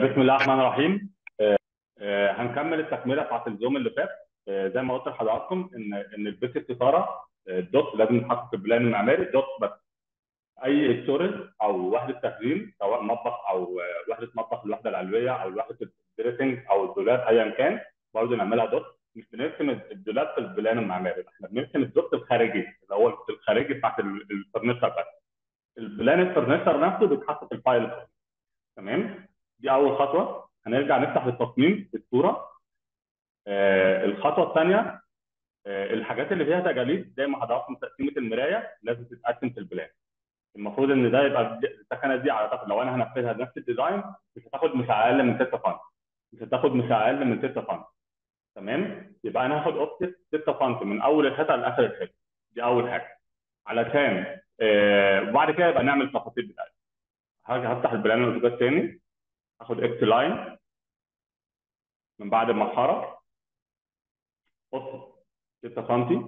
بسم الله الرحمن الرحيم آه، آه، هنكمل التكمله بتاعت الزوم اللي فات آه، زي ما قلت لحضراتكم ان ان البيت الستاره آه، الدوت لازم نتحط في البلان المعماري الدوت بس اي ستورج او وحده تخزين سواء مطبخ او آه، وحده مطبخ الوحده العلويه او وحده الدريسنج او الدولاب ايا كان برضه نعملها دوت مش بنرسم الدولاب في البلان المعماري احنا بنرسم الدوت الخارجي اللي هو الخارجي بتاعت ال- الفرنشر بس البلان الفرنشر نفسه بيتحط في الفايل تمام دي اول خطوه هنرجع نفتح التصميم الصوره آه الخطوه الثانيه آه الحاجات اللي فيها تجاليد زي ما حضراتكم تقسيمه المرايه لازم تتقسم في البلان المفروض ان ده يبقى السكنه دي على طول لو انا هنفذها نفس الديزاين مش هتاخد مش اقل من 6 سم مش هتاخد مش اقل من 6 سم تمام يبقى انا هاخد اوفست 6 سم من اول الحته لاخر الحته دي اول حاجه علشان آه وبعد كده يبقى نعمل التفاصيل بتاعتها هاجي هفتح البلان الاوتوكاد تاني اخد اكس لاين من بعد المسحره قص 6 سم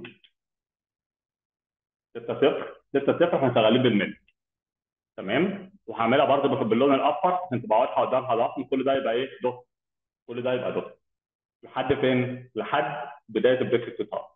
6 0 6 0 احنا شغالين بالملي تمام وهعملها برضه باللون الاصفر عشان تبقى واضحه قدام حضراتكم كل ده يبقى ايه دوت كل ده يبقى دوت لحد فين؟ لحد بدايه البريك ستار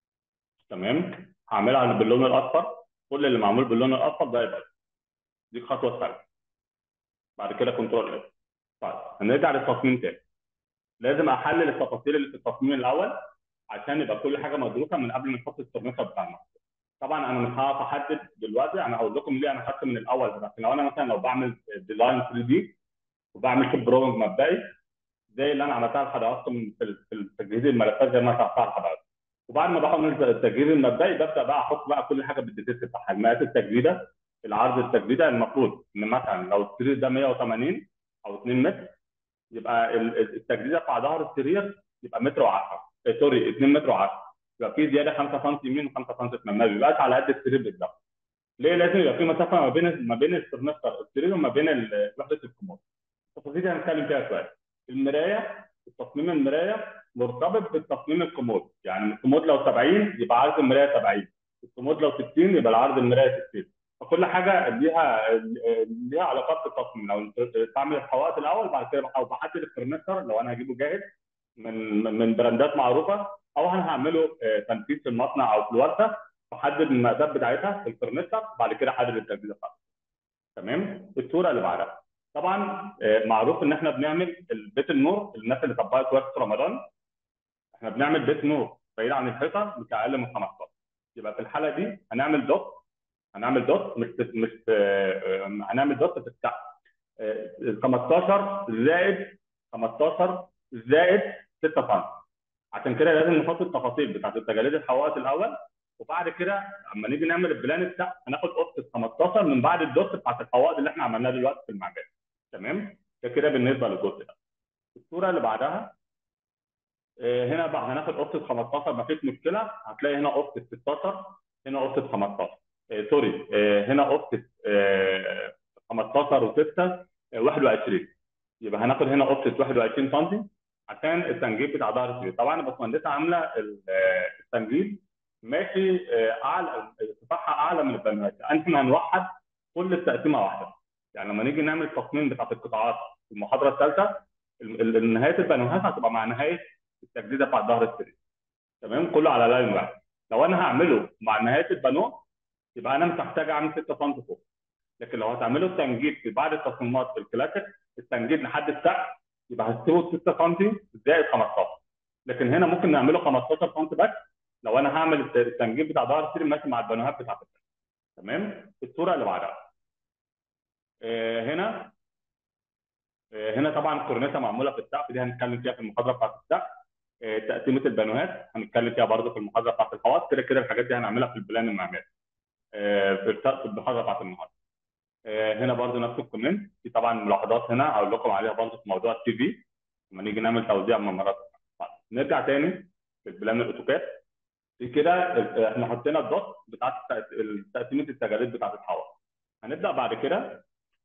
تمام هعملها باللون الاصفر كل اللي معمول باللون الاصفر ده يبقى دوت. دي الخطوه الثالثه بعد كده كنترول اس طيب هنرجع للتصميم تاني لازم احلل التفاصيل اللي في التصميم الاول عشان يبقى كل حاجه مدروسه من قبل ما نحط الترميسه بتاعنا طبعا انا مش هعرف احدد دلوقتي انا هقول لكم ليه انا خدت من الاول لكن لو انا مثلا لو بعمل ديزاين 3 دي وبعمل كيب دروينج مبدئي زي اللي انا عملتها لحضراتكم في ال- في تجهيز الملفات زي ما انا شرحتها لحضراتكم وبعد ما بعمل التجهيز المبدئي ببدا بقى احط بقى كل حاجه بالديتيلز بتاعها المقاس التجديده العرض التجديده المفروض ان مثلا لو السرير ده 180 او 2 متر يبقى ال- ال- التجديده بتاع ظهر السرير يبقى متر و10 سوري 2 متر و10 يبقى في زياده 5 سم يمين و5 سم شمال ما بيبقاش على قد السرير بالظبط ليه لازم يبقى في مسافه ما بين ما بين الفرنستر السرير وما بين ال- وحده الكومود التفاصيل دي هنتكلم فيها شويه المرايه تصميم المرايه مرتبط بالتصميم الكومود يعني الكومود لو 70 يبقى عرض المرايه 70 الكومود لو 60 يبقى العرض المرايه 60 فكل حاجه ليها ليها علاقات بالتصميم لو انت تعمل الحوائط الاول بعد كده او بحدد الفرنستر لو انا هجيبه جاهز من من براندات معروفه او انا هعمله آه، تنفيذ في المصنع او في الورشه بحدد المقاسات بتاعتها في الفرنستر بعد كده احدد التجديد بتاعتها تمام الصوره اللي بعدها طبعا آه، معروف ان احنا بنعمل البيت النور الناس اللي طبقت ورشه رمضان احنا بنعمل بيت نور بعيد عن الحيطه مش اقل من 15 يبقى في الحاله دي هنعمل دوت هنعمل دوت مش مش آه، آه، هنعمل دوت في السقف آه، 15 زائد 15 زائد 6 سم عشان كده لازم نحط التفاصيل بتاعت التجاليد الحوائط الاول وبعد كده اما نيجي نعمل البلان السقف هناخد قصه 15 من بعد الدوت بتاعت الحوائط اللي احنا عملناها دلوقتي في المعمل تمام ده كده بالنسبه للجزء ده الصوره اللي بعدها آه، هنا بقى هناخد قصه 15 ما فيش مشكله هتلاقي هنا قصه 16 هنا قصه 15 آه، سوري آه، هنا قصه آه، 15 و6 21 يبقى هناخد هنا قصه 21 سم عشان التنجيد بتاع ظهر السرير طبعا الباشمهندسه عامله ال- آه، التنجيد ماشي آه، اعلى ارتفاعها اعلى من البنات احنا هنوحد كل التقسيمه واحده يعني لما نيجي نعمل التصميم بتاعت القطاعات في المحاضره الثالثه ال- ال- نهايه البنوهات هتبقى مع نهايه التجديده بتاعت ظهر السرير تمام كله على لاين واحد لو انا هعمله مع نهايه البانو يبقى انا مش محتاج اعمل 6 سم فوق لكن لو هتعملوا التنجيد في بعض التصميمات في الكلاسيك التنجيد لحد السقف يبقى هتسيبه 6 سم زائد 15 لكن هنا ممكن نعمله 15 سم بس لو انا هعمل الت- التنجيد بتاع ظهر السرير ماشي مع البانوهات بتاعت السقف تمام الصوره اللي بعدها آه، هنا آه، هنا طبعا الكورنيشة معموله في السقف دي هنتكلم فيها في المحاضره بتاعت السقف آه، تقسيمه البانوهات هنتكلم فيها برضه في المحاضره بتاعت الحوائط كده كده الحاجات دي هنعملها في البلان المعماري آه، في السقف في المحاضره بتاعت النهارده آه، هنا برضه نفس الكومنت في طبعا ملاحظات هنا هقول لكم عليها برضه في موضوع التي في لما نيجي نعمل توزيع ممرات طيب، نرجع تاني في البلان الاوتوكاد في كده ال- احنا حطينا الدوت بتاعت التق- تقسيمه التجاريد بتاعت الحوائط هنبدا بعد كده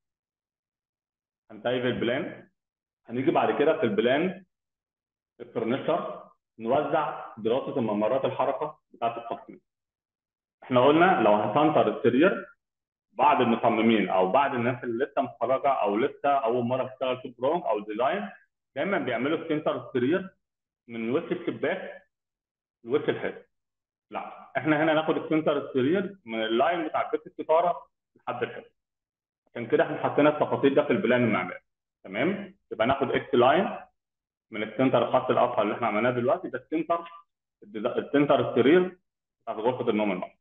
هنسيب البلان هنيجي بعد كده في البلان الفرنشر نوزع دراسه ممرات الحركه بتاعت التصميم احنا قلنا لو هسنتر السرير بعض المصممين او بعض الناس اللي لسه متخرجه او لسه اول مره تشتغل في برونج او ديزاين دايما بيعملوا السنتر سرير من وش الشباك لوش الحيط لا احنا هنا ناخد السنتر السرير من اللاين بتاع بيت الستاره لحد الحيط عشان كده احنا حطينا التفاصيل ده في البلان المعماري تمام يبقى ناخد اكس لاين من السنتر الخط الاصفر اللي احنا عملناه دلوقتي ده السنتر السنتر السرير بتاعت غرفه النوم المصري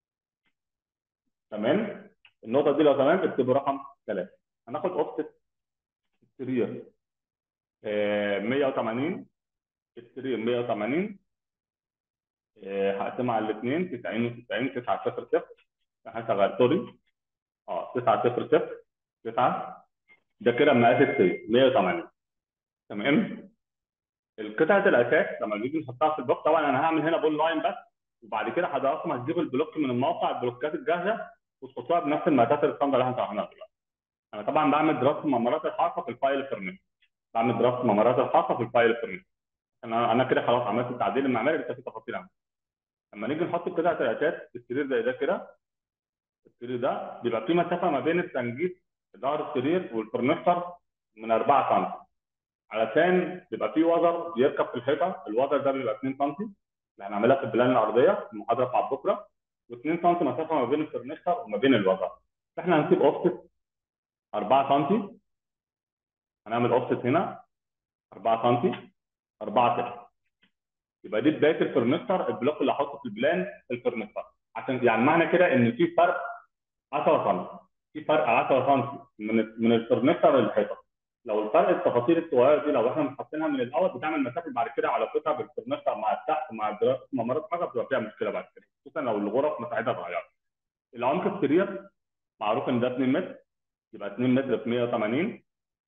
تمام النقطه دي لو تمام اكتبوا رقم ثلاثه هناخد اوفست السرير آه 180 السرير 180 آه هقسمها على الاثنين 90 و90 9 0 0 هشغل سوري اه 9 0 0 9 ده كده مقاس السرير 180 تمام القطعه الاساس لما نيجي نحطها في البلوك طبعا انا هعمل هنا بول لاين بس وبعد كده حضراتكم هتجيبوا البلوك من الموقع البلوكات الجاهزه وتحطوها بنفس المقاسات الستاندر اللي احنا شرحناها دلوقتي. انا طبعا بعمل دراسه ممرات الحركه في الفايل الفرنسي. بعمل دراسه ممرات الحركه في الفايل الفرنسي. انا انا كده خلاص عملت التعديل المعماري لسه في تفاصيل عنه. لما نيجي نحط قطعه الاساس السرير زي ده كده السرير ده بيبقى في مسافه ما بين التنجيد ظهر السرير والفرنستر من 4 سم. علشان بيبقى في وزر بيركب في الحيطه الوزر ده بيبقى 2 سم اللي هنعملها في البلان الارضيه في المحاضره بتاعت بكره و2 سم مسافه ما بين الفرنستر وما بين الوزر احنا هنسيب اوفست 4 سم هنعمل اوفست هنا 4 سم 4 6 يبقى دي بدايه الفرنستر البلوك اللي هحطه في البلان الفرنستر عشان يعني معنى كده ان في فرق 10 سم في فرق 10 سم من من الفرنستر للحيطه لو الفرق التفاصيل الصغيره دي لو احنا مش حاطينها من الاول بتعمل مشاكل بعد كده على قطع بالفرنستر مع السقف مع دراسه ممرات حاجه بتبقى فيها مشكله بعد كده خصوصا لو الغرف مساحتها اتغيرت. العمق السرير معروف ان ده 2 متر يبقى 2 متر في 180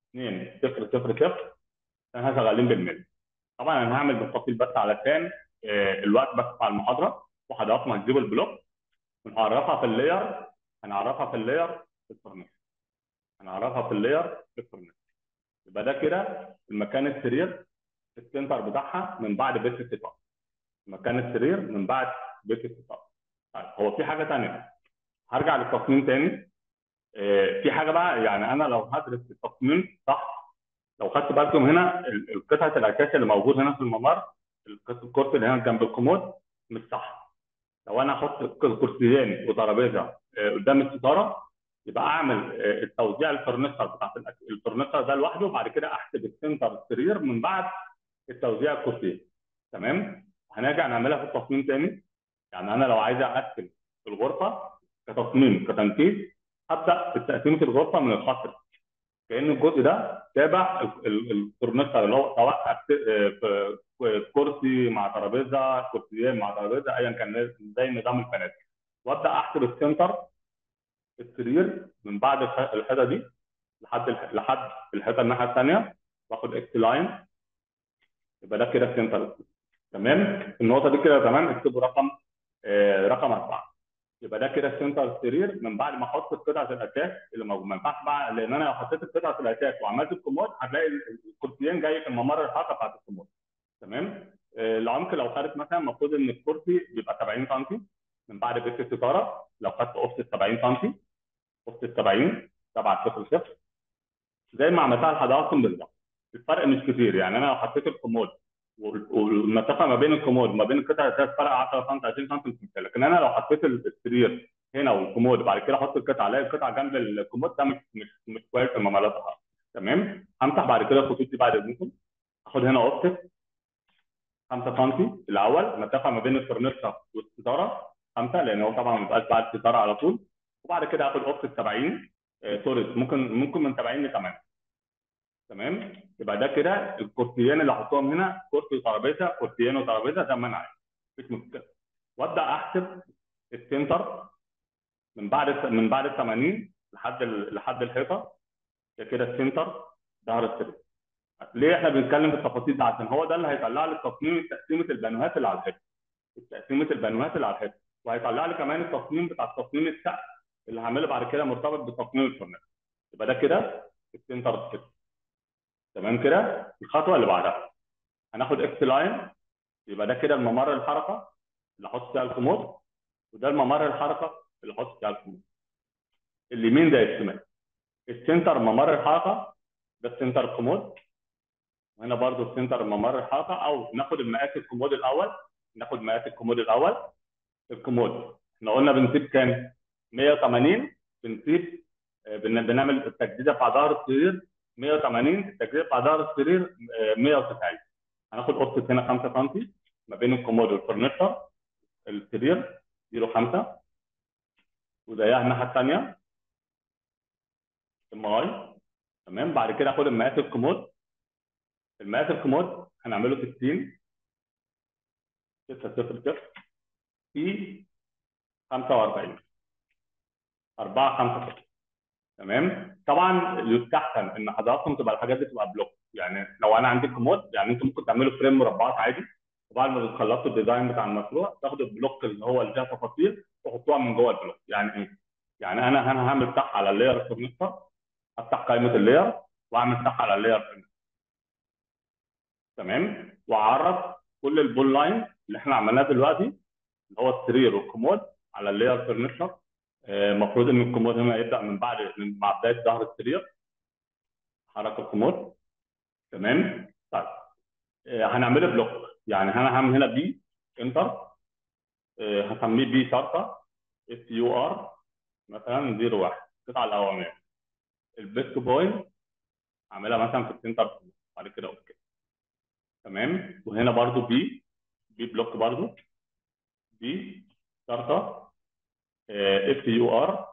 2 0 0 0 احنا شغالين بالملي. طبعا انا هعمل بالتفصيل بس علشان آه، الوقت بس بتاع المحاضره وحضراتكم هتجيبوا البلوك ونعرفها في اللاير هنعرفها في اللاير في الفرنستر. هنعرفها في اللاير في الفرنستر. يبقى ده كده المكان السرير السنتر بتاعها من بعد بيت الستار مكان السرير من بعد بيت الستار طيب هو في حاجه ثانيه هرجع للتصميم تاني آه، في حاجه بقى يعني انا لو هدرس التصميم صح لو خدت بالكم هنا ال- القطعه الاساس اللي موجود هنا في الممر القط- الكرسي اللي هنا جنب الكومود مش صح لو انا احط كرسيين وترابيزه آه، قدام الستاره يبقى اعمل آه، التوزيع الفرنستر بتاعت الأك- الفرنستر ده لوحده وبعد كده احسب السنتر السرير من بعد التوزيع الكرسي تمام هنرجع نعملها في التصميم تاني يعني انا لو عايز اقسم الغرفه كتصميم كتنفيذ هبدا في تقسيمه الغرفه من الخط ده. كان الجزء ده تابع ال- ال- الفرنستر اللي هو سواء أكت- آه، في في كرسي مع ترابيزه كرسيين مع ترابيزه ايا كان زي نظام الفنادق وابدا احسب السنتر السرير من بعد الح- الحيطه دي لحد الح- لحد الحيطه الناحيه الثانيه واخد اكس لاين يبقى ده كده السنتر تمام النقطه دي كده تمام اكتبوا رقم آه رقم اربعه يبقى ده كده السنتر السرير من بعد ما احط قطعه الاساس اللي موجود ما ينفعش بقى لان انا لو حطيت قطعه الاساس وعملت الكومود هتلاقي ال- الكرسيين جاي في الممر الحركه بتاعت الكومود تمام آه العمق لو خدت مثلا المفروض ان الكرسي بيبقى 70 سم من بعد بيت الستاره لو خدت اوفست 70 سم اوفست 70 7 0 0 زي ما عملتها لحضراتكم بالظبط الفرق مش كتير يعني انا لو حطيت الكومود وال- والمسافه ما بين الكومود وما بين القطع الاساس فرق 10 سم 20 سم مش مشكله لكن انا لو حطيت السرير هنا والكومود وبعد كده احط القطعه الاقي القطعه جنب الكومود ده مش مش مش كويس في الممرات الحرة. تمام همسح بعد كده الخطوط دي بعد اذنكم اخد هنا اوفست 5 سم الاول مسافه ما بين الفرنستر والستاره 5 لان هو طبعا ما بيبقاش بعد الستاره على طول وبعد كده اخد اوفست 70 آه، سوري ممكن ممكن من 70 ل 8 تمام يبقى ده كده الكرسيين اللي احطهم هنا كرسي وترابيزه كرسيين وترابيزه زي ما انا عايز مفيش مشكله وابدا احسب السنتر من بعد من بعد ال 80 لحد ال- لحد الحيطه ده كده السنتر ظهر السرير ليه احنا بنتكلم في التفاصيل ده عشان هو ده اللي هيطلع لي تصميم تقسيمه البانوهات اللي على الحيطه تقسيمه البانوهات اللي على الحيطه وهيطلع لي كمان التصميم بتاع تصميم السقف اللي هعمله بعد كده مرتبط بتصميم الفرنس يبقى ده كده السنتر كده تمام كده الخطوه اللي بعدها هناخد اكس لاين يبقى ده كده الممر الحركه اللي احط فيها الكومود وده الممر الحركه اللي احط فيها الكومود اليمين زي الشمال السنتر ممر الحلقه ده السنتر كومود وهنا برضو السنتر ممر الحلقه او ناخد المقاس الكومود الاول ناخد مقاس الكومود الاول الكومود احنا قلنا بنسيب كام 180 بنسيب آه، بن- بنعمل التجديده بتاع ظهر السرير 180 التجديده بتاع ظهر السرير آه، 190 هناخد اوفست هنا 5 سم ما بين الكومود والفرنتشر السرير 0.5 وزيها الناحيه الثانيه الماي تمام بعد كده اخد المقاس الكومود المقاس الكومود هنعمله 60 6 0 0 في 45 4 5 0 تمام طبعا يستحسن ان حضراتكم تبقى الحاجات دي تبقى بلوك يعني لو انا عندي كومود يعني انتم ممكن تعملوا فريم مربعات عادي وبعد ما بتخلصوا الديزاين بتاع المشروع تاخدوا البلوك اللي هو اللي فيها تفاصيل تحطوها من جوه البلوك يعني ايه؟ يعني انا انا هعمل تح على اللاير الفرنستر افتح قائمه اللاير واعمل تح على اللاير فرنستر تمام واعرف كل البول لاين اللي احنا عملناه دلوقتي اللي هو السرير والكومود على اللاير فرنستر المفروض ان الكومود هنا يبدا من بعد من مع بدايه ظهر السرير حركه الكومود تمام طيب آه، هنعمله بلوك يعني انا هعمل هنا بي انتر آه، هسميه بي شرطه اس يو ار مثلا 01 قطع الاوامر البيست بوينت اعملها مثلا في السنتر بعد كده اوكي تمام وهنا برضو بي بي بلوك برضو بي شرطه اف يو ار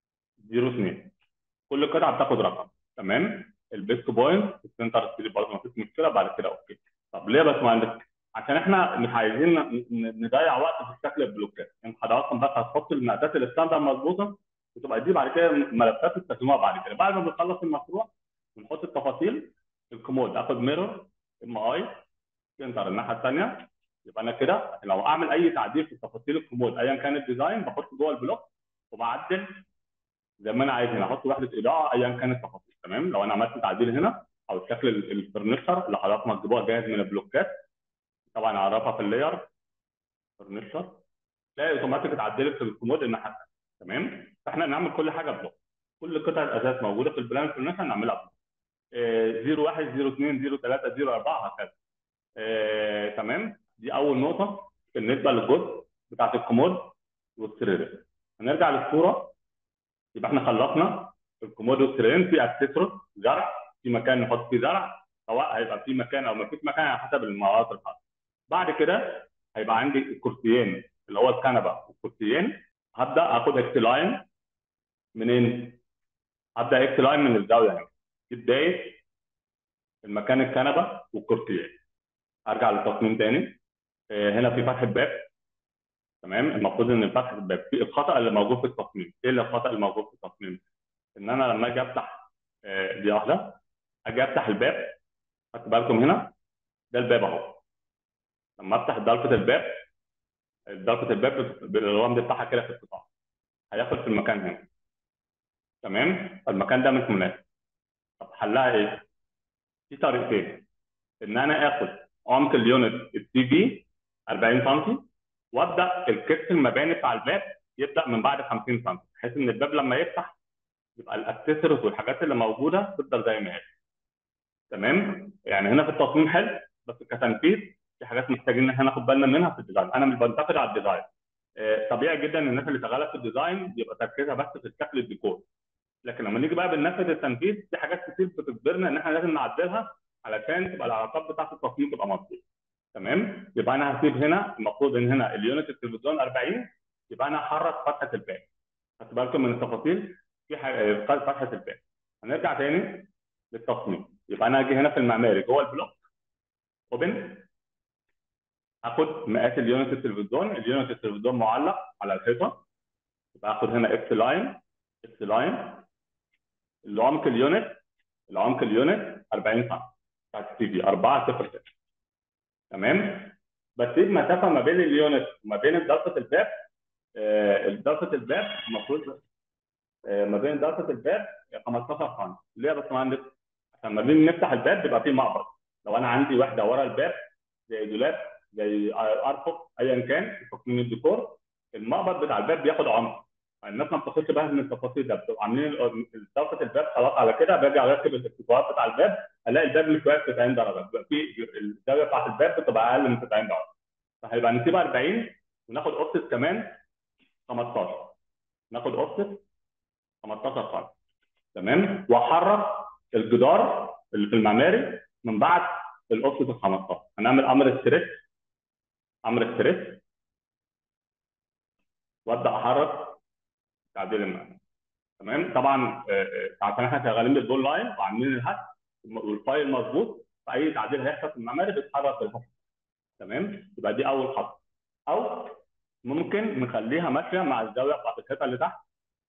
02 كل قطعه بتاخد رقم تمام البيست بوينت في السنتر ستريت برضه مفيش مشكله بعد كده اوكي طب ليه يا باشمهندس؟ عشان احنا مش عايزين ن- ن- نضيع وقت في شكل البلوكات انت حضراتكم بس هتحط المقاسات الستاندر مظبوطه وتبقى دي بعد كده ملفات تستخدموها بعد كده بعد ما بنخلص المشروع ونحط التفاصيل الكومود اخد ميرور ام اي سنتر الناحيه الثانيه يبقى انا كده لو اعمل اي تعديل في تفاصيل الكومود ايا كان الديزاين بحط جوه البلوك وبعدل زي ما انا عايز هنا احط وحده اضاءه ايا كان التفاصيل تمام لو انا عملت تعديل هنا او شكل ال- الفرنشر اللي حضراتكم هتجيبوها جاهز من البلوكات طبعا اعرفها في اللاير فرنشر تلاقي اوتوماتيك اتعدلت في الكومود الناحيه الثانيه تمام فاحنا نعمل كل حاجه بلوك كل قطعه اساس موجوده في البلان فرنشر نعملها بلوك آه، 01 02 03 04 هكذا آه، تمام دي اول نقطه بالنسبه للجزء بتاعت الكومود والسرير هنرجع للصوره يبقى احنا خلصنا الكومود والسريرين في اكسسوار زرع في مكان نحط فيه زرع سواء هيبقى في مكان او ما فيش مكان على حسب المهارات الخاصه بعد كده هيبقى عندي الكرسيين اللي هو الكنبه والكرسيين هبدا اخد اكس لاين منين؟ هبدا اكس لاين من الزاويه هنا دي بدايه المكان الكنبه والكرسيين ارجع للتصميم تاني آه، هنا في فتحه باب تمام المفروض ان فتحه الباب في الخطا اللي موجود في التصميم ايه اللي الخطا اللي موجود في التصميم ان انا لما اجي افتح آه، دي واحده اجي افتح الباب خدت بالكم هنا ده الباب اهو لما افتح ضلفه الباب ضلفه الباب بت- الرمز بتاعها كده في القطاع هياخد في المكان هنا تمام فالمكان ده مش مناسب طب حلها ايه؟ في طريقتين ان انا اخد عمق اليونت التي في 40 سم وابدا الكتف المباني بتاع الباب يبدا من بعد 50 سم بحيث ان الباب لما يفتح يبقى الاكسسوارز والحاجات اللي موجوده تفضل زي ما هي تمام يعني هنا في التصميم حلو بس كتنفيذ في حاجات محتاجين ان احنا ناخد بالنا منها في الديزاين انا مش بنتقد على الديزاين آه، طبيعي جدا ان الناس اللي شغاله في الديزاين يبقى تركيزها بس في الشكل الديكور لكن لما نيجي بقى بننفذ التنفيذ في حاجات كتير بتجبرنا ان احنا لازم نعدلها علشان تبقى العلاقات بتاعت التصميم تبقى مظبوطه تمام يبقى انا هسيب هنا المفروض ان هنا اليونت التلفزيون 40 يبقى انا هحرك فتحه الباب خدت بالكم من التفاصيل في ح- فتحه الباب هنرجع تاني للتصميم يبقى انا اجي هنا في المعماري جوه البلوك اوبن هاخد مقاس اليونت التلفزيون اليونت التلفزيون معلق على الحيطه يبقى هاخد هنا اكس لاين اكس لاين العمق اليونت العمق اليونت 40 سم بتاعت التي في 4 0 6 تمام بسيب مسافه ما بين اليونت وما بين ضلفه الباب آه، ضلفه الباب المفروض آه، ما بين ضلفه الباب 15 سم ليه يا باشمهندس؟ عشان لما بنيجي نفتح الباب بيبقى فيه مقبض لو انا عندي وحده ورا الباب زي دولاب زي ارفف ايا كان في تصميم الديكور المقبض بتاع الباب بياخد عمق الناس ما بتاخدش بالها من التفاصيل ده بتبقوا عاملين ضغطه الباب خلاص على كده باجي اركب الاكسسوارات بتاع الباب الاقي الباب مش واقف 90 درجه بيبقى في الزاويه بتاعت الباب بتبقى اقل من 90 درجه فهيبقى نسيب 40 وناخد اوفست كمان 15 ناخد اوفست 15 سم تمام واحرك الجدار اللي في المعماري من بعد الاوفست ال 15 هنعمل امر ستريس امر ستريس وابدا احرك تعديل المعماري تمام طبعا آه، آه، عشان احنا شغالين بالبول لاين وعاملين الهات والفايل مظبوط فاي تعديل هيحصل في المعماري بيتحرك بالهات تمام يبقى دي اول خطوه او ممكن نخليها ماشيه مع الزاويه بتاعت الحيطه اللي تحت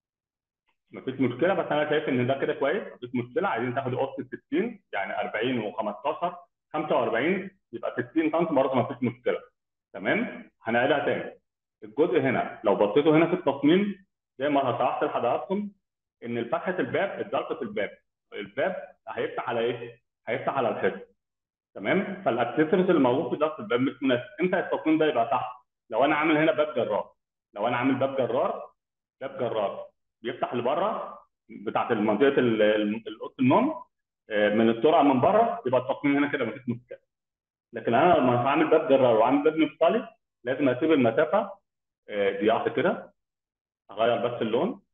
مفيش مشكله بس انا شايف ان ده كده كويس مفيش مشكله عايزين تاخدوا قص 60 يعني 40 و15 45 يبقى 60 سم برضه مفيش مشكله تمام هنعيدها تاني الجزء هنا لو بصيتوا هنا في التصميم زي ما شرحت لحضراتكم ان فتحه الباب ضغطه الباب الباب هيفتح على ايه؟ هيفتح على الحيط تمام فالاكسسوارز اللي موجود في ضغط الباب مش مناسب امتى التصميم ده يبقى صح؟ لو انا عامل هنا باب جرار لو انا عامل باب جرار باب جرار بيفتح لبره بتاعت منطقه ال- ال- اوضه النوم آه، من السرعه من بره يبقى التصميم هنا كده مفيش مشكله لكن انا لما هعمل باب جرار وعامل باب مفصلي لازم اسيب المسافه آه، دي واحده كده اغير بس اللون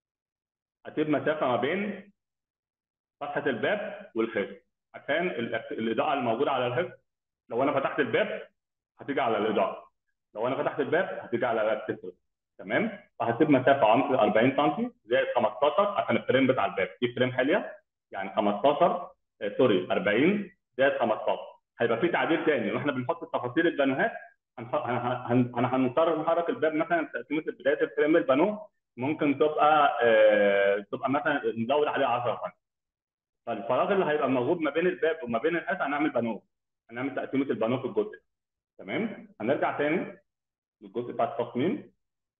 اسيب مسافه ما بين فتحه الباب والحيط عشان الأك- الاضاءه الموجوده على الحيط لو انا فتحت الباب هتيجي على الاضاءه لو انا فتحت الباب هتيجي على الاكسسوار تمام فهسيب مسافه عمق 40 سم زائد 15 عشان الفريم بتاع الباب في فريم حاليه يعني 15 آه، سوري 40 زائد 15 هيبقى في تعديل تاني واحنا بنحط التفاصيل البانوهات هنح- هن- هن- هن- هنضطر نحرك الباب مثلا تقسيمه بدايه الفريم البانو ممكن تبقى آه، تبقى مثلا نزود عليه 10 سم فالفراغ اللي هيبقى موجود ما بين الباب وما بين الحيط هنعمل بانو هنعمل تقسيمه البانو في الجزء ده. تمام هنرجع تاني للجزء بتاع التصميم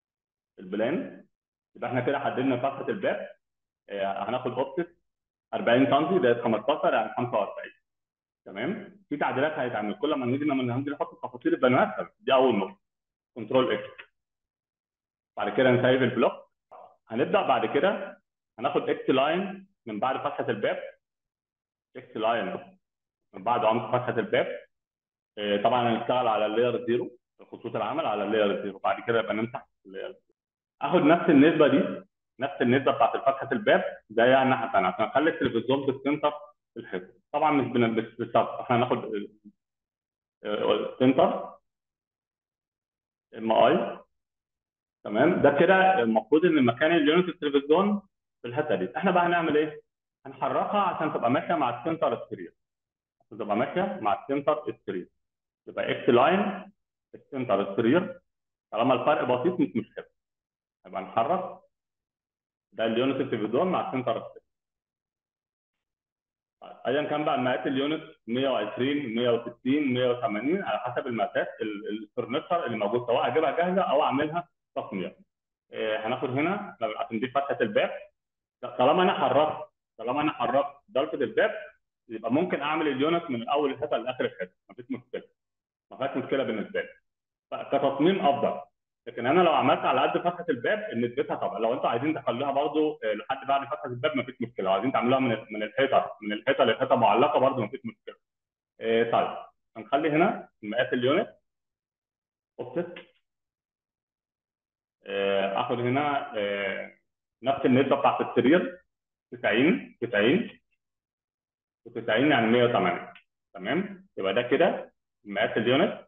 البلان يبقى احنا كده حددنا فتحه الباب آه، هناخد اوبتس 40 سم زائد 15 يعني 45 تمام في تعديلات هيتعمل كل ما نيجي لما نيجي نحط تفاصيل البنات دي اول نقطه كنترول اكس بعد كده نسيب البلوك هنبدا بعد كده هناخد اكس لاين من بعد فتحه الباب اكس لاين من بعد عمق فتحه الباب آه، طبعا هنشتغل على اللاير زيرو خطوط العمل على اللاير زيرو بعد كده يبقى نمسح اللاير اخد نفس النسبه دي نفس النسبه بتاعت فتحه الباب زيها الناحيه الثانيه عشان اخلي التلفزيون في السنتر في الحيط طبعا مش بن- مش بالظبط احنا هناخد سنتر ام اي تمام ده كده المفروض ان مكان اليونت التلفزيون في الحته دي احنا بقى هنعمل ايه؟ هنحركها عشان تبقى ماشيه مع السنتر ستريت عشان تبقى ماشيه مع السنتر ستريت يبقى اكس لاين السنتر ستريت طالما الفرق بسيط مش مشكله يبقى نحرك ده اليونت التلفزيون مع السنتر ستريت ايا كان بقى مقاس اليونت 120 160 180 على حسب المقاسات ال- الفرنتشر اللي موجود سواء اجيبها جاهزه او اعملها تصميم آه، هناخد هنا عشان دي فتحه الباب طالما انا حركت طالما انا حركت ضلفه الباب يبقى ممكن اعمل اليونت من اول الحته لاخر الحته مفيش مشكله ما فيهاش مشكله بالنسبه لي كتصميم افضل لكن انا لو عملت على قد فتحه الباب نسبتها طبعا لو انتوا عايزين تخلوها برضو آه، لحد بعد فتحه الباب مفيش مشكله لو عايزين تعملوها من من الحيطه من الحيطه للحيطه معلقه برضو مفيش مشكله آه، طيب هنخلي هنا مقاس اليونت اوفست آه، اخد هنا آه، نفس النسبه بتاعت السرير 90 90 و90 يعني 180 تمام يبقى ده كده مقاس اليونت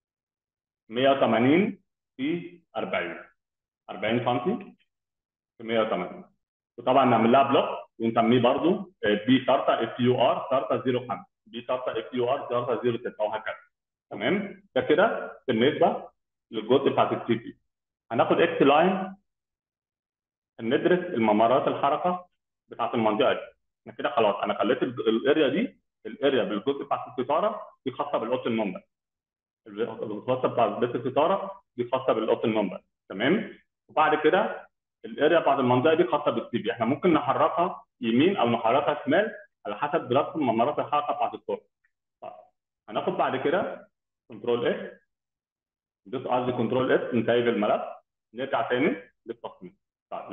180 في 40 40 سم في 180 وطبعا نعمل لها بلوك ونسميه برضو بي شرطه اف يو ار شرطه 05 بي شرطه اف يو ار شرطه 06 وهكذا تمام ده كده بالنسبه للجزء بتاعت السي بي هناخد اكس لاين ندرس الممرات الحركه بتاعت المنطقه دي انا كده خلاص انا خليت ال- الاريا دي الاريا بالجزء بتاعت الستاره دي خاصه بالاوضه النوم بس الخاصه بتاعت بيت الستاره دي خاصه بالاوضه النوم بس تمام وبعد كده الاريا بتاعت المنطقه دي خاصه بالسي بي احنا ممكن نحركها يمين او نحركها شمال على حسب دراسه ممرات الحركه بتاعت الطرق طيب. هناخد بعد كده كنترول اس ندوس قصدي كنترول اس نسيب الملف نرجع تاني للتصميم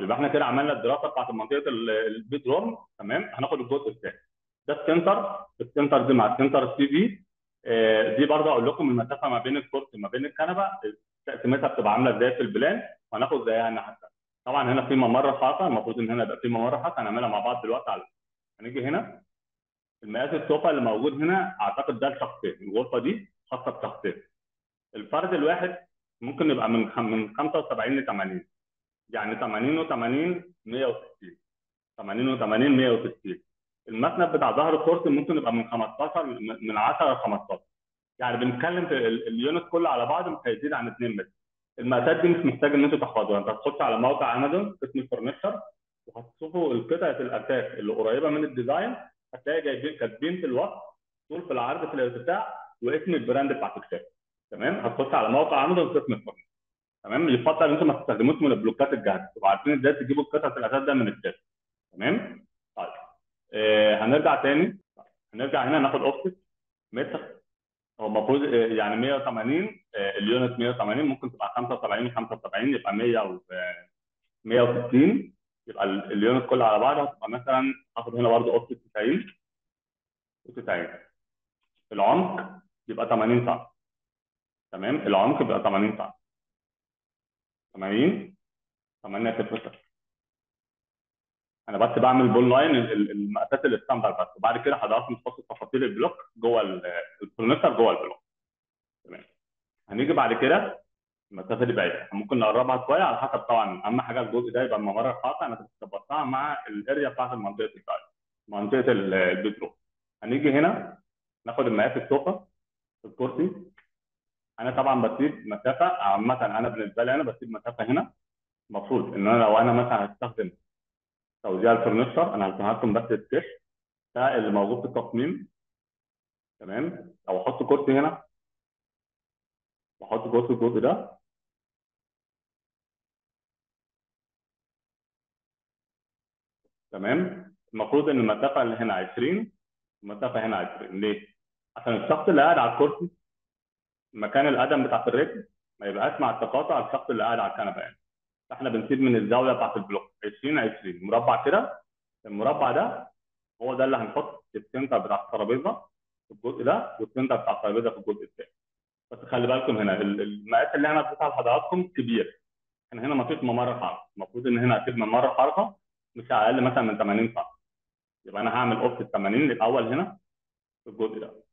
يبقى احنا كده عملنا الدراسه بتاعت منطقه البيت روم تمام هناخد الجزء الثاني ده السنتر السنتر دي مع السنتر السي في آه، دي برضه اقول لكم المسافه ما بين الكرسي وما بين الكنبه تقسيمتها بتبقى عامله ازاي في البلان وهناخد زيها الناحيه الثانيه طبعا هنا في ممر خاصه المفروض ان هنا يبقى في ممر خاصه هنعملها مع بعض دلوقتي على هنيجي هنا المقاس السوفا اللي موجود هنا اعتقد ده لشخصين الغرفه دي خاصه بشخصين الفرد الواحد ممكن يبقى من خم... من 75 ل 80 يعني 80 و80 160 80 و80 160 المسند بتاع ظهر الكرسي ممكن يبقى من 15 من 10 ل 15 يعني بنتكلم في ال- اليونت كله على بعض مش هيزيد عن 2 متر المقاسات دي مش محتاج ان انتوا تحفظوها انت هتخش على موقع امازون اسم الفرنتشر وهتشوفوا القطعه الاساس اللي قريبه من الديزاين هتلاقي جايبين كاتبين في الوصف طول في العرض في الارتفاع واسم البراند بتاع الكتاب تمام هتخش على موقع امازون قسم الفرنتشر تمام يفضل ان انتم ما تستخدموش من البلوكات الجاهزه تبقوا عارفين ازاي تجيبوا قطعه الاساس ده من الكتاب تمام طيب آه هنرجع تاني هنرجع هنا ناخد اوفست متر هو المفروض آه، يعني 180 آه، اليونت 180 ممكن تبقى 75 75 يبقى 100 و آه، 160 يبقى ال- اليونت كله على بعضه هتبقى مثلا اخد هنا برضه اوفست 90 و90 العمق يبقى 80 سم تمام العمق يبقى 80 سم 80 8 0 انا بس بعمل بول لاين ال- ال- المقاسات الستاندرد بس وبعد كده حضراتكم تحطوا تفاصيل البلوك جوه ال- الفرنتشر جوه البلوك تمام هنيجي بعد كده المسافه دي بعيده ممكن نقربها شويه على حسب طبعا اهم حاجه الجزء ده يبقى الممر القاطع انا كنت ظبطتها مع الاريا بتاعت المنطقه السايد منطقه ال- البيترو هنيجي هنا ناخد المقاس السوفا الكرسي انا طبعا بسيب مسافه عامه انا بالنسبه لي انا بسيب مسافه هنا المفروض ان انا لو انا مثلا هستخدم توزيع الفرنتشر انا هرسمها لكم بس السيش ده اللي موجود في التصميم تمام او احط كرسي هنا واحط كرسي الجزء ده تمام المفروض ان المسافه اللي هنا 20 المسافه هنا 20 ليه؟ عشان الشخص اللي قاعد على الكرسي مكان القدم بتاعت الرجل ما يبقاش مع التقاطع الشخص اللي قاعد على الكنبه يعني فاحنا بنسيب من الزاويه بتاعت البلوك 20 20 مربع كده المربع ده هو ده اللي هنحط السنتر بتاع الترابيزه في الجزء ده والسنتر بتاع الترابيزه في الجزء الثاني بس خلي بالكم هنا ال- المقاس اللي انا اديتها لحضراتكم كبير احنا هنا ما فيش ممر حركه المفروض ان هنا اسيب ممر حركه مش اقل مثلا من 80 سم يبقى انا هعمل اوفست 80 الاول هنا في الجزء ده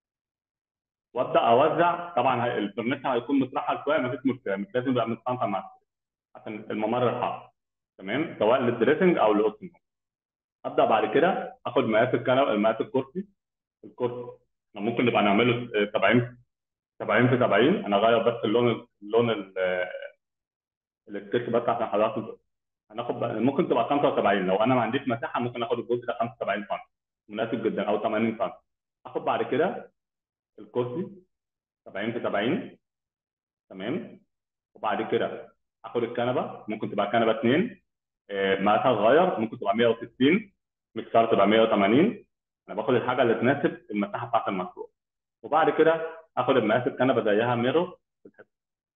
وابدا اوزع طبعا هي- الفرنتشر هيكون مترحل شويه ما فيش مشكله مش لازم يبقى متسنتر مع السرير عشان الممر الحركه تمام سواء للدريسنج او للاوتنج ابدا بعد كده اخد مقاس الكنبه مقاس الكرسي الكرسي احنا ممكن نبقى نعمله آه، 70 70 في 70 انا اغير بس اللون اللون ال- آه، السكتش بس عشان حضراتكم هناخد بقى ممكن تبقى 75 لو انا ما عنديش مساحه ممكن اخد الجزء ده 75 سم مناسب جدا او 80 سم اخد بعد كده الكرسي 70 في 70 تمام وبعد كده اخد الكنبه ممكن تبقى كنبه 2 آه، مقاسها صغير ممكن تبقى 160 مش شرط تبقى 180 انا باخد الحاجه اللي تناسب المساحه بتاعت المشروع وبعد كده اخد المقاس الكنبه زيها ميرور في الحته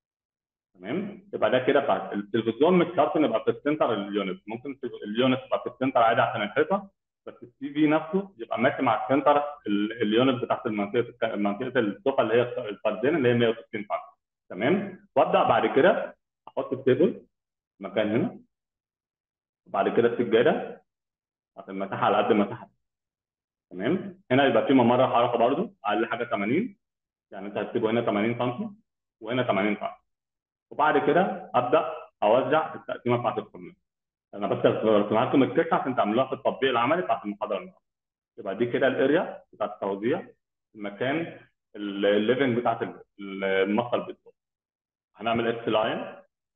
تمام يبقى ده كده بتاعت التلفزيون مش شرط ان يبقى في السنتر اليونت ممكن تبقى- اليونت يبقى في السنتر عادي عشان الحيطه بس السي في نفسه يبقى ماشي مع السنتر ال- اليونت بتاعت المنطقه الك- منطقه السوفا اللي هي الفردين اللي هي 160 سم تمام وابدا بعد كده احط التيبل مكان هنا وبعد كده السجاده عشان المساحه على قد المساحه تمام هنا يبقى في ممر حركه برده اقل حاجه 80 يعني انت هتسيبه هنا 80 سم وهنا 80 سم وبعد كده ابدا اوزع التقسيمه بتاعت الفورمولا انا بس رسمها لكم الكيك عشان تعملوها في التطبيق العملي بتاعت المحاضره النهارده يبقى دي كده الاريا بتاعت التوزيع المكان ال- الليفنج بتاعت ال- ال- المفصل بالظبط هنعمل اكس لاين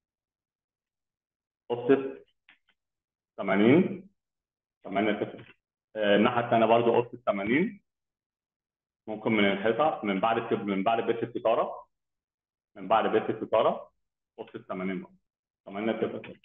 اوفست 80 8 0 الناحيه الثانيه برضو اوفست 80 ممكن من الحيطه من بعد الكب- من بعد بيت الستاره من بعد بيت الستاره اوفست 80 برضو 8 0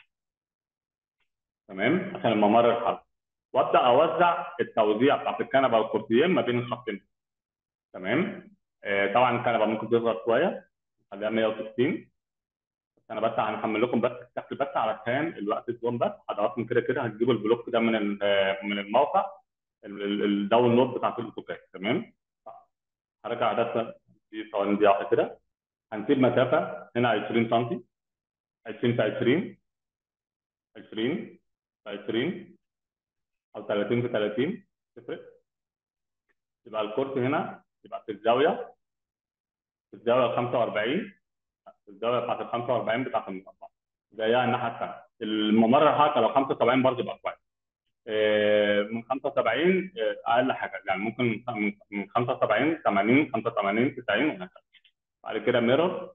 تمام عشان الممر الحركي وابدا اوزع التوزيع بتاعت الكنبه والكرسيين ما بين الخطين تمام آه طبعا الكنبه ممكن تصغر شويه نخليها 160 انا بس هنحمل لكم بس الشكل بس علشان الوقت زوم بس حضراتكم كده كده هتجيبوا البلوك ده من ال- من الموقع ال- ال- الداونلود بتاعت الاوتوكاد تمام هرجع ده دي ثواني دي واحده كده هنسيب مسافه هنا 20 سم 20 في 20 20 في 20 او 30 في 30 تفرق يبقى الكورس هنا يبقى في الزاويه في الزاويه 45 في الزاويه بتاعت ال 45 بتاعت المربع زيها الناحيه الثانيه الممر الحركه لو 75 برضه يبقى كويس آه، من 75 آه، اقل حاجه يعني ممكن من من 75 80 85 90 وهكذا بعد كده ميرور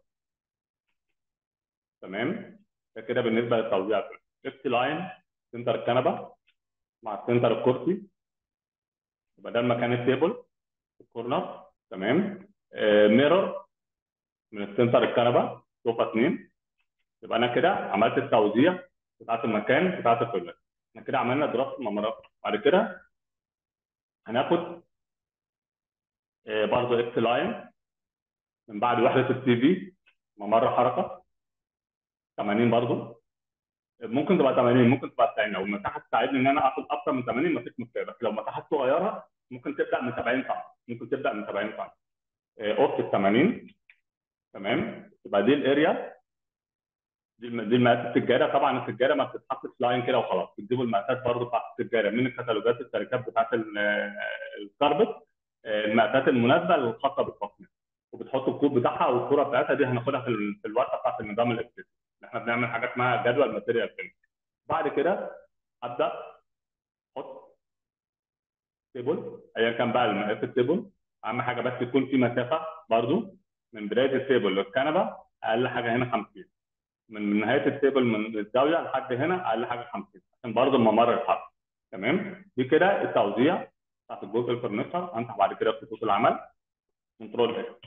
تمام ده كده بالنسبه للتوزيع اكس لاين سنتر الكنبه مع سنتر الكرسي يبقى ده المكان التيبل الكورنر تمام آه ميرور من السنتر الكنبه صوفه اثنين يبقى انا كده عملت التوزيع بتاعت المكان بتاعت الفيلا احنا كده عملنا دراسه ممرات بعد كده هناخد آه برضه اكس لاين من بعد وحده السي في ممر حركه 80 برضه ممكن تبقى 80 ممكن تبقى 90 لو المساحه تساعدني ان انا اخد اكتر من 80 مفيش مشكله بس لو مساحه صغيره ممكن تبدا من 70 سم ممكن تبدا من 70 سم اوضه 80 تمام يبقى دي الاريا دي الم- دي المقاسات السجاده طبعا السجاده ما بتتحطش لاين كده وخلاص بتجيبوا المقاسات برضه بتاعت السجاده من الكتالوجات الشركات بتاعت ال- الكاربت آه، المقاسات المناسبه الخاصه بالتصميم وبتحط الكود بتاعها والصوره بتاعتها دي هناخدها في ال- في الورقه بتاعت النظام الاكسس احنا بنعمل حاجه اسمها جدول ماتيريال فيلم بعد كده ابدا احط تيبل ايا كان بقى المقاس التيبل اهم حاجه بس يكون في مسافه برضو من بدايه التيبل للكنبه اقل حاجه هنا 50 من من نهايه التيبل من الزاويه لحد هنا اقل حاجه 50 عشان برضو الممر الحرف تمام دي كده التوزيع بتاعت الجزء الفرنشر هنفتح بعد كده خطوط العمل كنترول اكس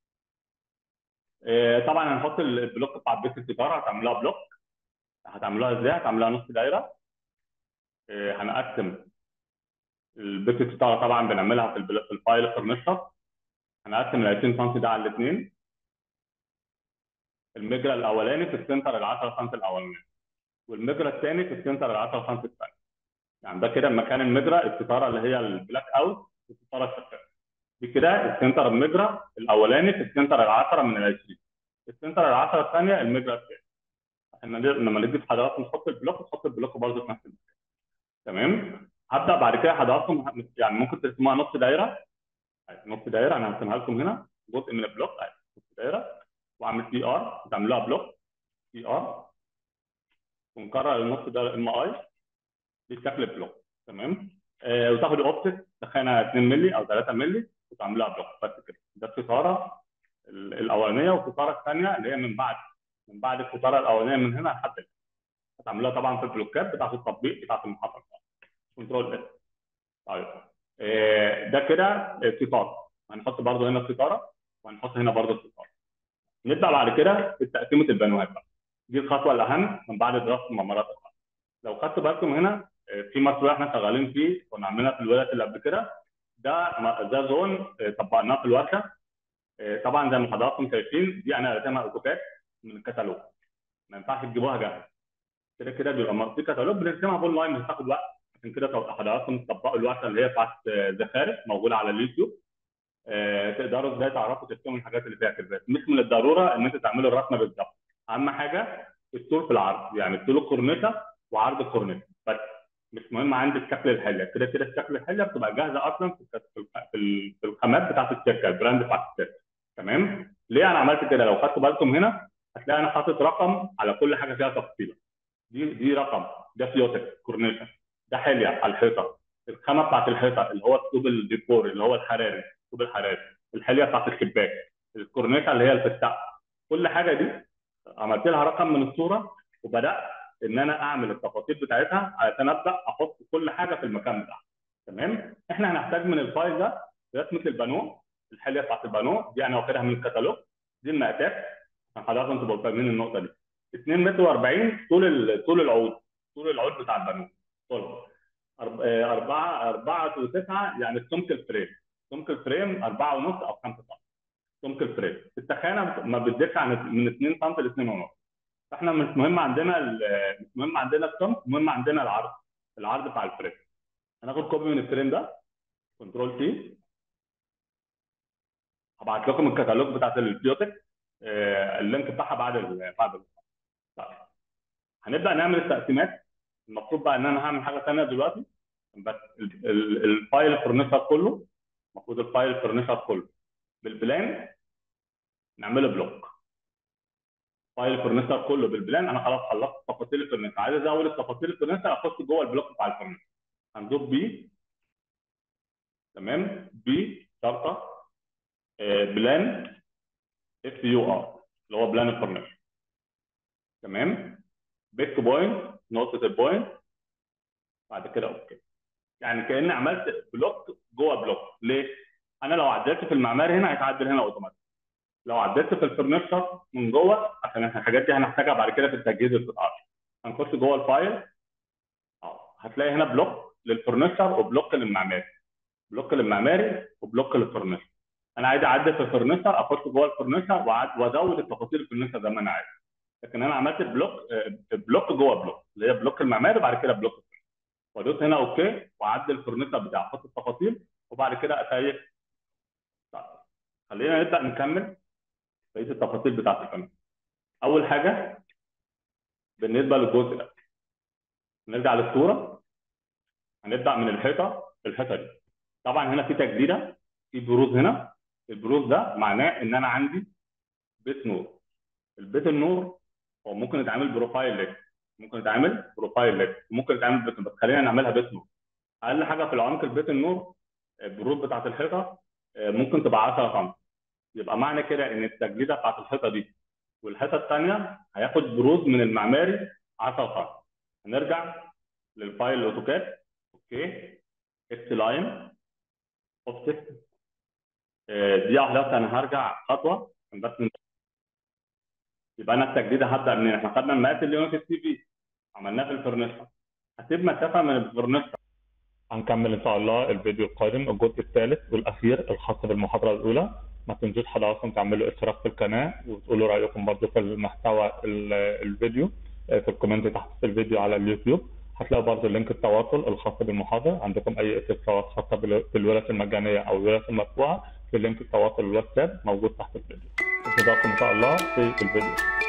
آه، طبعا هنحط البلوك بتاع بيت الستاره هتعملوها بلوك هتعملوها ازاي؟ هتعملوها نص دايره آه، هنقسم البيت الستاره طبعا بنعملها في البل- في الفايل الفرنشر هنقسم ال 20 سم ده على الاثنين المجرى الاولاني في السنتر ال 10 سم الاولاني والمجرى الثاني في السنتر ال 10 سم الثاني يعني ده كده مكان المجرى الستاره اللي هي البلاك اوت الستاره الشفافه دي كده السنتر المجرى الاولاني في السنتر ال 10 من ال 20 السنتر ال 10 الثانيه المجرى الثاني عشان نقدر- لما نيجي في حضراتكم نحط البلوك نحط البلوك برضه في نفس المكان تمام هبدا بعد كده حضراتكم يعني ممكن ترسموها نص دايره نص دايره انا هرسمها لكم هنا جزء من البلوك أهي، نص دايره واعمل بي ار تعملوها بلوك بي ار ونكرر النص ده ام اي دي شكل البلوك تمام آه وتاخد اوبتك تخانه 2 مللي او 3 مللي وتعملها بلوك بس كده ده الستاره ال- الاولانيه والستاره الثانيه اللي هي من بعد من بعد الستاره الاولانيه من هنا لحد هنا هتعملوها طبعا في البلوكات بتاعت التطبيق بتاعت المحطه كنترول اس طيب آه، ده كده ستاره هنحط برضه هنا ستاره وهنحط هنا برضه ستاره نبدا بعد كده في تقسيمه البنوات بقى دي الخطوه الاهم من بعد دراسه الممرات الخاصه لو خدتوا بالكم هنا آه، في مشروع احنا شغالين فيه كنا عاملينها في الولايات اللي قبل كده ده م- ده زون آه، طبقناه في الورشه آه، طبعا زي ما حضراتكم شايفين دي انا راسمها اوتوكاد من الكتالوج ما ينفعش تجيبوها جاهزه كده كده بيبقى م- في كتالوج بنرسمها اونلاين مش هتاخد وقت عشان كده طب- حضراتكم تطبقوا الورشه اللي هي بتاعت آه، زخارف موجوده على اليوتيوب آه، تقدروا ازاي تعرفوا ترسموا الحاجات اللي فيها كيرفات مش من الضروره ان انت تعملوا الرسمه بالظبط اهم حاجه الطول في العرض يعني طول الكورنيتا وعرض الكورنيتا بس مش مهم عندي شكل الحله كده كده شكل الحله بتبقى جاهزه اصلا في الك- في الك- في ال- في الخامات بتاعت الشركه البراند بتاعت الشركه تمام ليه انا عملت كده لو خدتوا بالكم هنا هتلاقي انا حاطط رقم على كل حاجه فيها تفصيله دي دي رقم ده فيوتك كورنيتا ده حليه على الحيطه الخامه بتاعت الحيطه اللي هو الطوب الديكور اللي هو الحراري الطوب الحراري الحليه بتاعت الشباك الكورنيتا اللي هي اللي في السقف كل حاجه دي عملت لها رقم من الصوره وبدات ان انا اعمل التفاصيل بتاعتها علشان ابدا احط كل حاجه في المكان بتاعها تمام احنا هنحتاج من الفايل ده رسمه البانو الحليه بتاعت البانو دي انا واخدها من الكتالوج دي المقاسات عشان حضراتكم تبقوا فاهمين النقطه دي 2 متر و40 طول ال- طول العود طول العود بتاع البانو طول أرب- آه، أربعة أربعة وتسعة يعني سمك الفريم سمك الفريم أربعة ونص أو خمسة سم سمك الفريم التخانة ما بتزيدش عن من 2 سم ل 2 ونص فاحنا مش مهم عندنا ال- مش مهم عندنا السم مهم عندنا العرض العرض بتاع الفريم هناخد كوبي من الفريم ده كنترول تي هبعت لكم الكتالوج بتاعت البيوتك آه، اللينك بتاعها بعد ال بعد ال طيب. هنبدا نعمل التقسيمات المفروض بقى ان انا هعمل حاجه ثانيه دلوقتي بس ال- ال- الفايل فرنشر كله المفروض الفايل فرنشر كله بالبلان نعمله بلوك فايل فرنشر كله بالبلان انا خلاص خلصت تفاصيل الفرنشر عايز ازود التفاصيل الفرنشر اخش جوه البلوك بتاع الفرنشر هندوس بي تمام بي شرطه آه، بلان اف يو ار اللي هو بلان الفرنشر تمام بيك بوينت نقطه البوينت بعد كده اوكي يعني كاني عملت بلوك جوه بلوك ليه؟ انا لو عدلت في المعماري هنا هيتعدل هنا اوتوماتيك لو عدلت في الفرنشر من جوه عشان الحاجات دي هنحتاجها بعد كده في التجهيز القطاعي هنخش جوه الفايل اه هتلاقي هنا بلوك للفرنشر وبلوك للمعماري بلوك للمعماري وبلوك للفرنشر انا عايز اعدل في الفرنشر اخش جوه الفرنشر وأعد- وازود التفاصيل الفرنشر زي ما انا عايز لكن انا عملت بلوك آه، بلوك جوه بلوك اللي هي بلوك المعماري وبعد كده بلوك الفرنشر. وادوس هنا اوكي واعدل الفرنشر بتاعي احط التفاصيل وبعد كده اسيف طيب. خلينا نبدا نكمل بقيه التفاصيل بتاعت الفرنشر اول حاجه بالنسبه للجزء ده نرجع للصوره هنبدا من الحيطه الحيطه دي طبعا هنا في تجديده في بروز هنا البروز ده معناه ان انا عندي بيت نور البيت النور هو ممكن يتعمل بروفايل ليك ممكن يتعمل بروفايل ليك وممكن يتعمل بيت نور بس خلينا نعملها بيت نور اقل حاجه في العمق البيت النور البروز بتاعت الحيطه آه، ممكن تبقى 10 سم يبقى معنى كده ان التجديده بتاعت الحيطه دي والحيطه الثانيه هياخد بروز من المعماري 10 سم هنرجع للفايل الاوتوكاد اوكي اكس لاين اوبجكت دي واحده بس انا هرجع خطوه عشان بس ن- يبقى انا التجديد هبدا منين؟ احنا خدنا المقاس اللي هو في السي في عملناه في الفرنشر هسيب مسافه من الفرنشر هنكمل ان شاء الله الفيديو القادم الجزء الثالث والاخير الخاص بالمحاضره الاولى ما تنسوش حضراتكم تعملوا اشتراك في القناه وتقولوا رايكم برضو في المحتوى ال- الفيديو آه، في الكومنت تحت في الفيديو على اليوتيوب هتلاقوا برضو لينك التواصل الخاص بالمحاضره عندكم اي استفسارات خاصه بال- بالورش المجانيه او الورش المدفوعه في لينك التواصل الواتساب موجود تحت الفيديو انتظاركم ان شاء الله في الفيديو